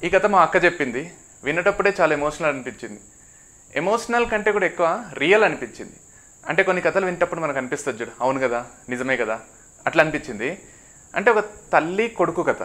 ఈ కథ మా అక్క చెప్పింది వినేటప్పుడే చాలా ఎమోషనల్ అనిపించింది ఎమోషనల్ కంటే కూడా ఎక్కువ రియల్ అనిపించింది అంటే కొన్ని కథలు వింటప్పుడు మనకు అనిపిస్తుంది చూడు అవును కదా నిజమే కదా అట్లా అనిపించింది అంటే ఒక తల్లి కొడుకు కథ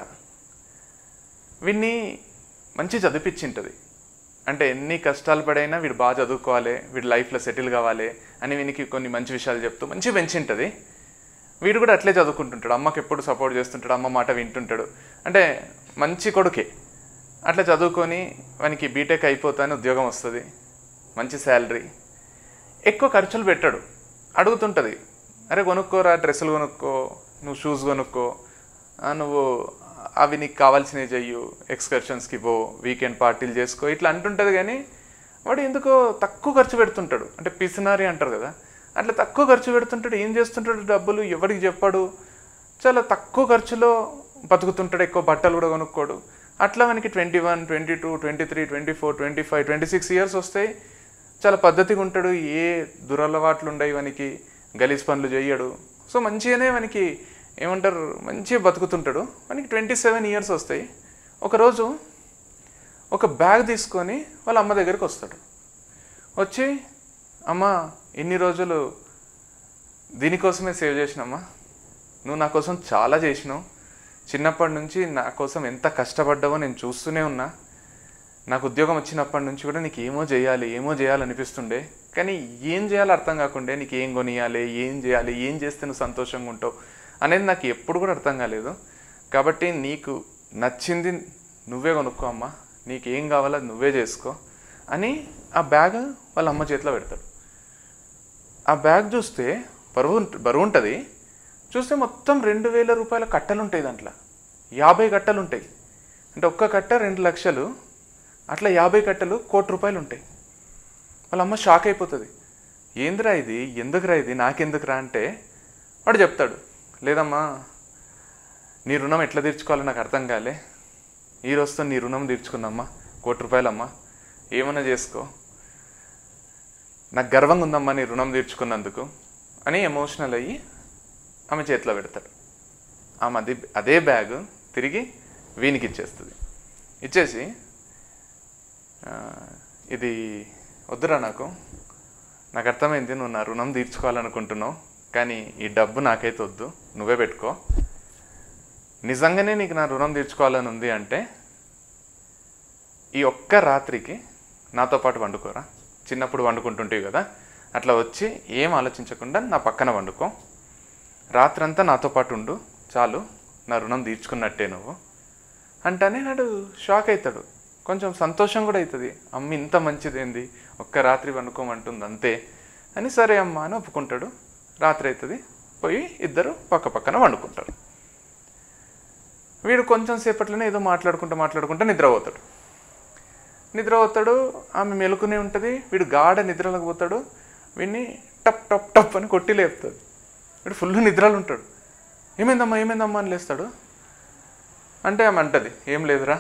వీడిని మంచి చదివిపించింటుంది అంటే ఎన్ని కష్టాలు పడైనా వీడు బాగా చదువుకోవాలి వీడు లైఫ్లో సెటిల్ కావాలి అని వీనికి కొన్ని మంచి విషయాలు చెప్తూ మంచి పెంచింటుంది వీడు కూడా అట్లే చదువుకుంటుంటాడు అమ్మకి ఎప్పుడు సపోర్ట్ చేస్తుంటాడు అమ్మ మాట వింటుంటాడు అంటే మంచి కొడుకే అట్లా చదువుకొని వానికి బీటెక్ అయిపోతానే ఉద్యోగం వస్తుంది మంచి శాలరీ ఎక్కువ ఖర్చులు పెట్టాడు అడుగుతుంటుంది అరే కొనుక్కోరా డ్రెస్సులు కొనుక్కో నువ్వు షూస్ కొనుక్కో ఆ, నువ్వు అవి నీకు కావాల్సినవి చెయ్యు ఎక్స్కర్షన్స్కి పో వీకెండ్ పార్టీలు చేసుకో ఇట్లా అంటుంటుంది కానీ వాడు ఎందుకో తక్కువ ఖర్చు పెడుతుంటాడు అంటే పిసినారి అంటారు కదా అట్లా తక్కువ ఖర్చు పెడుతుంటాడు ఏం చేస్తుంటాడు డబ్బులు ఎవరికి చెప్పాడు చాలా తక్కువ ఖర్చులో బతుకుతుంటాడు ఎక్కువ బట్టలు కూడా కొనుక్కోడు అట్లా మనకి twenty one twenty two twenty three twenty four twenty five twenty six years వస్తాయి చాలా పద్ధతిగా ఉంటాడు ఏ దురలవాట్లు ఉండవు మనకి గలీజ్ పనులు చేయడు సో మంచిగానే మనకి ఏమంటారు మంచిగా బతుకుతుంటాడు మనకి ట్వంటీ సెవెన్ ఇయర్స్ వస్తాయి ఒకరోజు ఒక బ్యాగ్ తీసుకొని వాళ్ళ అమ్మ దగ్గరికి వస్తాడు వచ్చి అమ్మ ఇన్ని రోజులు దీనికోసమే సేవ్ చేసినమ్మా నువ్వు నా కోసం చాలా చేసినావు చిన్నప్పటి నుంచి నా కోసం ఎంత కష్టపడ్డావో నేను చూస్తూనే ఉన్నా నాకు ఉద్యోగం వచ్చినప్పటి నుంచి కూడా నీకు ఏమో చేయాలి ఏమో చేయాలనిపిస్తుండే కానీ ఏం చేయాలో అర్థం కాకుండే నీకు ఏం కొనియాలి ఏం చేయాలి ఏం చేస్తే నువ్వు సంతోషంగా ఉంటావు అనేది నాకు ఎప్పుడు కూడా అర్థం కాలేదు కాబట్టి నీకు నచ్చింది నువ్వే కొనుక్కో అమ్మా నీకు ఏం కావాలో అది నువ్వే చేసుకో అని ఆ బ్యాగ్ వాళ్ళ అమ్మ చేతిలో పెడతాడు ఆ బ్యాగ్ చూస్తే బరువు ఉంట- బరువు ఉంటుంది చూస్తే మొత్తం రెండు వేల రూపాయల కట్టలు ఉంటాయి దాంట్లో యాభై కట్టలు ఉంటాయి అంటే ఒక్క కట్ట రెండు లక్షలు అట్లా యాభై కట్టలు కోటి రూపాయలు ఉంటాయి వాళ్ళ అమ్మ షాక్ అయిపోతుంది ఏందిరా ఇది ఎందుకురా ఇది నాకెందుకురా అంటే వాడు చెప్తాడు లేదమ్మా నీ రుణం ఎట్లా తీర్చుకోవాలో నాకు అర్థం కాలే ఈ రోజుతో నీ రుణం తీర్చుకున్నమ్మా కోటి రూపాయలమ్మా ఏమన్నా చేసుకో నాకు గర్వంగా ఉందమ్మా నీ రుణం తీర్చుకున్నందుకు అని ఎమోషనల్ అయ్యి ఆమె చేతిలో పెడతాడు ఆమె అది అదే బ్యాగ్ తిరిగి వీనికి ఇచ్చేస్తుంది ఇచ్చేసి "ఆ, ఇది వద్దురా నాకు నాకు అర్థమైంది నువ్వు నా రుణం తీర్చుకోవాలనుకుంటున్నావు కానీ ఈ డబ్బు నాకైతే వద్దు నువ్వే పెట్టుకో నిజంగానే నీకు నా రుణం తీర్చుకోవాలని ఉంది అంటే ఈ ఒక్క రాత్రికి నాతో పాటు వండుకోరా చిన్నప్పుడు వండుకుంటుంటేవి కదా అట్లా వచ్చి ఏం ఆలోచించకుండా నా పక్కన వండుకో రాత్రంతా నాతో పాటు ఉండు చాలు నా రుణం తీర్చుకున్నట్టే నువ్వు అంటేనే నాడు షాక్ అవుతాడు కొంచెం సంతోషం కూడా అవుతుంది అమ్మ ఇంత మంచిదేంది ఒక్క రాత్రి వండుకోమంటుంది అంతే అని సరే అమ్మ అని ఒప్పుకుంటాడు రాత్రి అవుతుంది పోయి ఇద్దరు పక్క పక్కన వండుకుంటారు వీడు కొంచెం సేపట్లోనే ఏదో మాట్లాడుకుంటూ మాట్లాడుకుంటూ నిద్రపోతాడు నిద్రపోతాడు ఆమె మెలుకునే ఉంటుంది వీడు గాఢ నిద్రలోకి పోతాడు వీడిని టప్ టప్ టప్ అని కొట్టి లేపుతుంది వీడు ఫుల్ నిద్రలు ఉంటాడు ఏమైందమ్మా ఏమైందమ్మా అని లేస్తాడు అంటే ఆమె అంటది ఏం లేదురా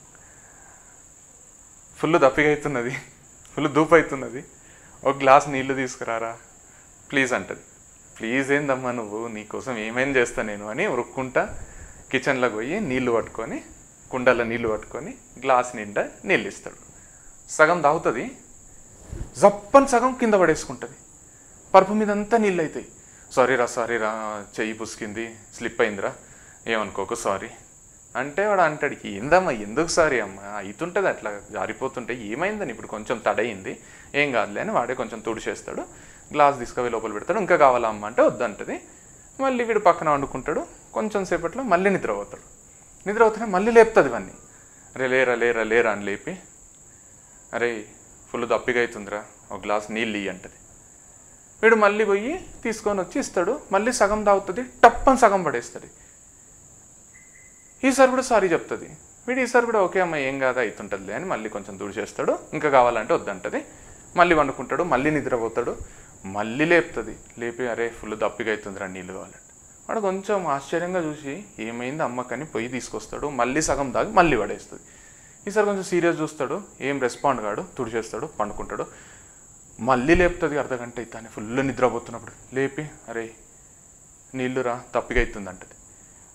ఫుల్ దప్పిగా అవుతున్నది ఫుల్ దూపు అవుతున్నది ఒక గ్లాస్ నీళ్లు తీసుకురారా ప్లీజ్ అంటది ప్లీజ్ ఏందమ్మా నువ్వు నీకోసం ఏమేం చేస్తా నేను అని ఉరుక్కుంటా కిచెన్లోకి పోయి నీళ్లు పట్టుకొని కుండలో నీళ్లు పట్టుకొని గ్లాస్ నిండా నీళ్ళు ఇస్తాడు సగం తాగుతుంది జప్పని సగం కింద పడేసుకుంటుంది పరుపు మీద అంతా నీళ్ళు అవుతాయి సారీ రా సారీ రా చెయ్యి పుసికింది స్లిప్ అయిందిరా ఏమనుకోకు సారీ అంటే వాడు అంటాడు ఏందమ్మా ఎందుకు సారీ అమ్మా అవుతుంటుంది అట్లా జారిపోతుంటే ఏమైందని ఇప్పుడు కొంచెం తడయింది ఏం కాదులే అని వాడే కొంచెం తుడిచేస్తాడు గ్లాస్ తీసుకుపోయి లోపల పెడతాడు ఇంకా కావాలా అమ్మ అంటే వద్దంటది మళ్ళీ వీడు పక్కన వండుకుంటాడు కొంచెం సేపట్లో మళ్ళీ నిద్రపోతాడు నిద్రపోతూనే మళ్ళీ లేపుతుంది ఇవన్నీ అరే లేరా లేరా లేరా అని లేపి అరే ఫుల్ దప్పిగా అవుతుందిరా ఒక గ్లాస్ నీళ్ళు ఇయ్యి అంటది వీడు మళ్ళీ పోయి తీసుకొని వచ్చి ఇస్తాడు మళ్ళీ సగం తాగుతుంది టప్పని సగం పడేస్తుంది ఈసారి కూడా సారీ చెప్తుంది వీడు ఈసారి కూడా ఓకే అమ్మ ఏం కాదా అవుతుంటుందిలే అని మళ్ళీ కొంచెం దూడు చేస్తాడు ఇంకా కావాలంటే వద్దంటది మళ్ళీ వండుకుంటాడు మళ్ళీ నిద్రపోతాడు మళ్ళీ లేపుతుంది లేపి అరే ఫుల్ దప్పిగా అవుతుందిరా నీళ్ళు కావాలంటే వాడు కొంచెం ఆశ్చర్యంగా చూసి ఏమైంది అమ్మకని పొయ్యి తీసుకొస్తాడు మళ్ళీ సగం దాగి మళ్ళీ పడేస్తుంది ఈసారి కొంచెం సీరియస్ చూస్తాడు ఏం రెస్పాండ్ కాడు తుడిచేస్తాడు పండుకుంటాడు మళ్ళీ లేపుతుంది అర్ధగంట అవుతాను ఫుల్ నిద్రపోతున్నప్పుడు లేపి అరే నీళ్ళు రా తప్పిగా అవుతుంది అంటది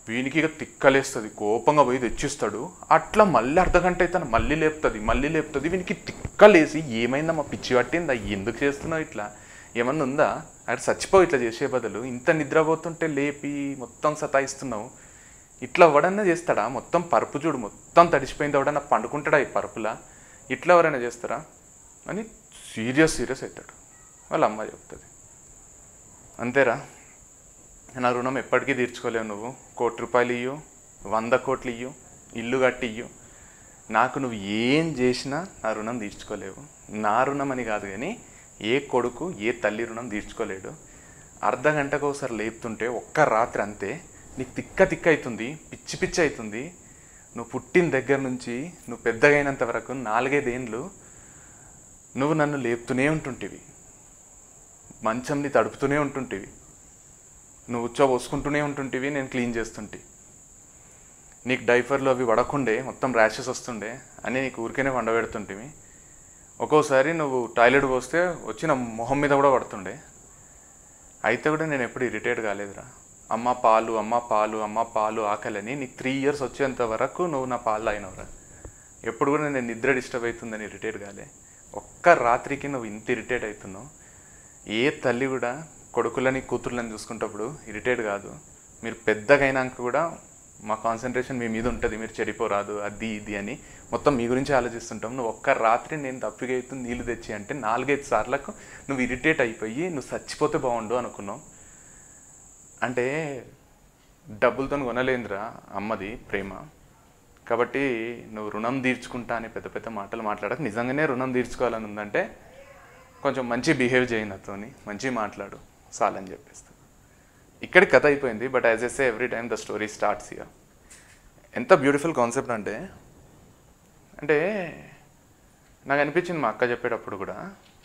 వీనికి ఇక తిక్కలేస్తుంది కోపంగా పోయి తెచ్చిస్తాడు అట్లా మళ్ళీ అర్ధ గంట అయితే మళ్ళీ లేపుతుంది మళ్ళీ లేపుతుంది వీనికి తిక్కలేసి ఏమైందమ్మా పిచ్చి పట్టిందా ఎందుకు చేస్తున్నావు ఇట్లా ఏమన్నా ఉందా అక్కడ చచ్చిపోయి ఇట్లా చేసే బదులు ఇంత నిద్రపోతుంటే లేపి మొత్తం సతాయిస్తున్నావు ఇట్లా ఎవడన్నా చేస్తాడా మొత్తం పరుపు చూడు మొత్తం తడిసిపోయింది ఎవడన్నా పండుకుంటాడా ఈ పరుపులా ఇట్లా ఎవరైనా చేస్తారా అని సీరియస్ సీరియస్ అవుతాడు వాళ్ళ అమ్మ చెప్తుంది అంతేరా నా రుణం ఎప్పటికీ తీర్చుకోలేవు నువ్వు కోటి రూపాయలు ఇయ్యు వంద కోట్లు ఇయ్యు ఇల్లు కట్టి ఇయ్యు నాకు నువ్వు ఏం చేసినా నా రుణం తీర్చుకోలేవు నా రుణం అని కాదు కానీ ఏ కొడుకు ఏ తల్లి రుణం తీర్చుకోలేడు అర్ధ గంటకు ఒకసారి లేపుతుంటే ఒక్క రాత్రి అంతే నీకు తిక్క తిక్క అవుతుంది పిచ్చి పిచ్చి అవుతుంది నువ్వు పుట్టిన దగ్గర నుంచి నువ్వు పెద్దగా అయినంత వరకు నాలుగైదేండ్లు నువ్వు నన్ను లేపుతూనే ఉంటుంటివి మంచంని తడుపుతూనే ఉంటుంటివి నువ్వు ఉచ్చో పోసుకుంటూనే ఉంటుంటివి నేను క్లీన్ చేస్తుంటి నీకు డైఫర్లు అవి పడకుండే మొత్తం ర్యాషెస్ వస్తుండే అని నీకు ఊరికేనే వండబెడుతుంటివి ఒక్కోసారి నువ్వు టాయిలెట్ పోస్తే వచ్చిన మొహం మీద కూడా పడుతుండే అయితే కూడా నేను ఎప్పుడు ఇరిటేట్ కాలేదురా అమ్మ పాలు అమ్మ పాలు అమ్మ పాలు ఆకలని నీకు త్రీ ఇయర్స్ వచ్చేంత వరకు నువ్వు నా పాలు అయినవురా ఎప్పుడు కూడా నేను నిద్ర డిస్టర్బ్ అవుతుందని ఇరిటేట్ కాలే ఒక్క రాత్రికి నువ్వు ఇంత ఇరిటేట్ అవుతున్నావు ఏ తల్లి కూడా కొడుకులని కూతుర్లని చూసుకుంటప్పుడు ఇరిటేట్ కాదు మీరు పెద్దగా అయినాక కూడా మా కాన్సన్ట్రేషన్ మీ మీద ఉంటుంది మీరు చెడిపోరాదు అది ఇది అని మొత్తం మీ గురించి ఆలోచిస్తుంటాం నువ్వు ఒక్క రాత్రి నేను తప్పిగా అవుతుంది నీళ్ళు తెచ్చి అంటే నాలుగైదు సార్లకు నువ్వు ఇరిటేట్ అయిపోయి నువ్వు చచ్చిపోతే బాగుండు అనుకున్నావు అంటే డబ్బులతో కొనలేదురా అమ్మది ప్రేమ కాబట్టి నువ్వు రుణం తీర్చుకుంటా అని పెద్ద పెద్ద మాటలు మాట్లాడక నిజంగానే రుణం తీర్చుకోవాలని ఉందంటే కొంచెం మంచి బిహేవ్ చేయి నాతోని మంచి మాట్లాడు చాలని చెప్పేస్తా ఇక్కడ కథ అయిపోయింది but as is every time the story starts year ఎంత బ్యూటిఫుల్ కాన్సెప్ట్ అంటే అంటే నాకు అనిపించింది మా అక్క చెప్పేటప్పుడు కూడా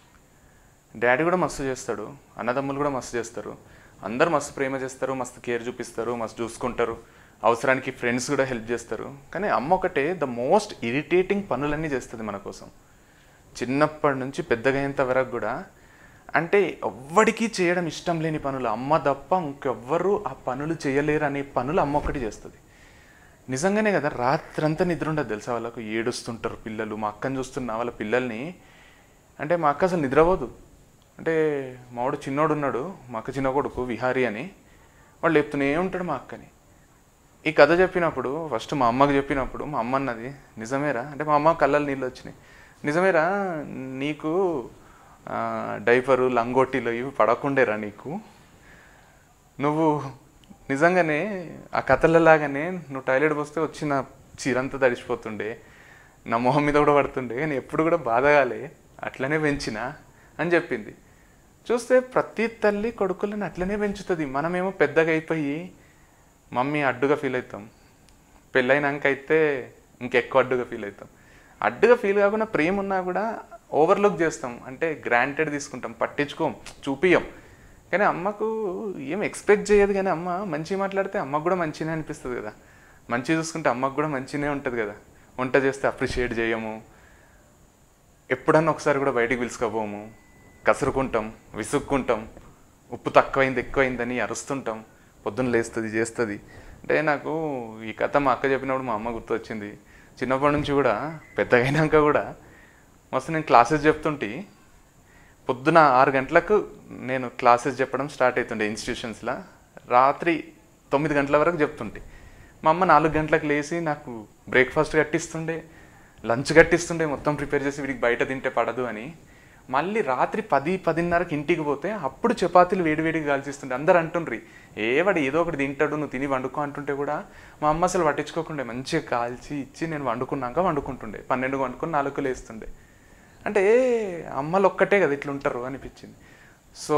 డాడీ కూడా మస్తు చేస్తాడు అన్నదమ్ములు కూడా మస్తు చేస్తారు అందరు మస్తు ప్రేమ చేస్తారు మస్తు కేర్ చూపిస్తారు మస్తు చూసుకుంటారు అవసరానికి ఫ్రెండ్స్ కూడా హెల్ప్ చేస్తారు కానీ అమ్మ ఒకటే ద మోస్ట్ ఇరిటేటింగ్ పనులన్నీ చేస్తుంది మన కోసం చిన్నప్పటి నుంచి పెద్దగా అయ్యేంత వరకు కూడా అంటే ఎవ్వడికి చేయడం ఇష్టం లేని పనులు అమ్మ తప్ప ఇంకెవ్వరు ఆ పనులు చేయలేరు అనే పనులు అమ్మ ఒక్కటి చేస్తుంది నిజంగానే కదా రాత్రంతా నిద్ర ఉండదు తెలుసా వాళ్ళకు ఏడుస్తుంటారు పిల్లలు మా అక్కని చూస్తున్న వాళ్ళ పిల్లల్ని అంటే మా అక్క అసలు నిద్రపోదు అంటే మావాడు చిన్నోడు ఉన్నాడు మా అక్క చిన్న కొడుకు విహారీ అని వాళ్ళు చెప్తూనే ఉంటాడు మా అక్కని ఈ కథ చెప్పినప్పుడు ఫస్ట్ మా అమ్మకి చెప్పినప్పుడు మా అమ్మ అన్నది నిజమేరా అంటే మా అమ్మ కళ్ళలు నీళ్ళు వచ్చినాయి నిజమేరా నీకు ఆ, డైపరు లంగోటీలు ఇవి పడకుండేరా నీకు నువ్వు నిజంగానే ఆ కథలలాగానే నువ్వు టాయిలెట్ పోస్తే వచ్చిన చీరంతా తడిచిపోతుండే నా మొహం మీద కూడా పడుతుండే కానీ ఎప్పుడు కూడా బాధగాలే అట్లనే పెంచిన అని చెప్పింది చూస్తే ప్రతి తల్లి కొడుకులను అట్లనే పెంచుతుంది మనమేమో పెద్దగా అయిపోయి మమ్మీ అడ్డుగా ఫీల్ అవుతాం పెళ్ళైనాక అయితే ఇంకెక్కువ అడ్డుగా ఫీల్ అవుతాం అడ్డుగా ఫీల్ కాకుండా ప్రేమ ఉన్నా కూడా ఓవర్లుక్ చేస్తాం అంటే గ్రాంటెడ్ తీసుకుంటాం పట్టించుకోం చూపియం కానీ అమ్మకు ఏం ఎక్స్పెక్ట్ చేయదు కానీ అమ్మ మంచి మాట్లాడితే అమ్మకు కూడా మంచినే అనిపిస్తుంది కదా మంచి చూసుకుంటే అమ్మకు కూడా మంచినే ఉంటుంది కదా వంట చేస్తే అప్రిషియేట్ చేయము ఎప్పుడన్నా ఒకసారి కూడా బయటికి పిలుచుకోపోము కసురుకుంటాం విసుక్కుంటాం ఉప్పు తక్కువైంది ఎక్కువైందని అరుస్తుంటాం పొద్దున్న లేస్తుంది చేస్తుంది అంటే నాకు ఈ కథ మా అక్క చెప్పినప్పుడు మా అమ్మ గుర్తొచ్చింది చిన్నప్పటి నుంచి కూడా పెద్దగా అయినాక కూడా మస్తు నేను క్లాసెస్ చెప్తుంటే పొద్దున ఆరు గంటలకు నేను క్లాసెస్ చెప్పడం స్టార్ట్ అవుతుండే ఇన్స్టిట్యూషన్స్లో రాత్రి తొమ్మిది గంటల వరకు చెప్తుంటే మా అమ్మ నాలుగు గంటలకు లేచి నాకు బ్రేక్ఫాస్ట్ కట్టిస్తుండే లంచ్ కట్టిస్తుండే మొత్తం ప్రిపేర్ చేసి వీడికి బయట తింటే పడదు అని మళ్ళీ రాత్రి పది పదిన్నరకి ఇంటికి పోతే అప్పుడు చపాతీలు వేడివేడిగా కాల్చిస్తుండే అందరు అంటుండ్రి ఏ వాడు ఏదో ఒకటి తింటాడు నువ్వు తిని వండుకో అంటుంటే కూడా మా అమ్మ అసలు పట్టించుకోకుండే మంచిగా కాల్చి ఇచ్చి నేను వండుకున్నాక వండుకుంటుండే పన్నెండు వండుకొని నాలుగు లేస్తుండే అంటే అమ్మలు ఒక్కటే కదా ఇట్లా ఉంటారు అనిపించింది సో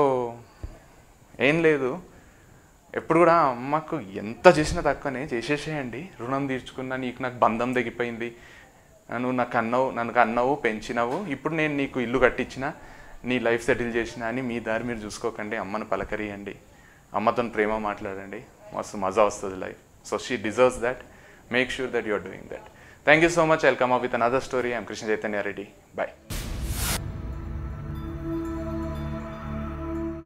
ఏం లేదు ఎప్పుడు కూడా అమ్మకు ఎంత చేసినా తక్కువనే చేసేసేయండి రుణం తీర్చుకున్నా నీకు నాకు బంధం తెగిపోయింది నువ్వు నాకు అన్నావు నన్ను అన్నావు పెంచినావు ఇప్పుడు నేను నీకు ఇల్లు కట్టించిన నీ లైఫ్ సెటిల్ చేసిన అని మీ దారి మీరు చూసుకోకండి అమ్మను పలకరియండి అమ్మతో ప్రేమ మాట్లాడండి మస్తు మజా వస్తుంది life so she deserves that make sure that you are doing that thank you so much welcome up with another story I'm Krishna Chaitanya Reddy bye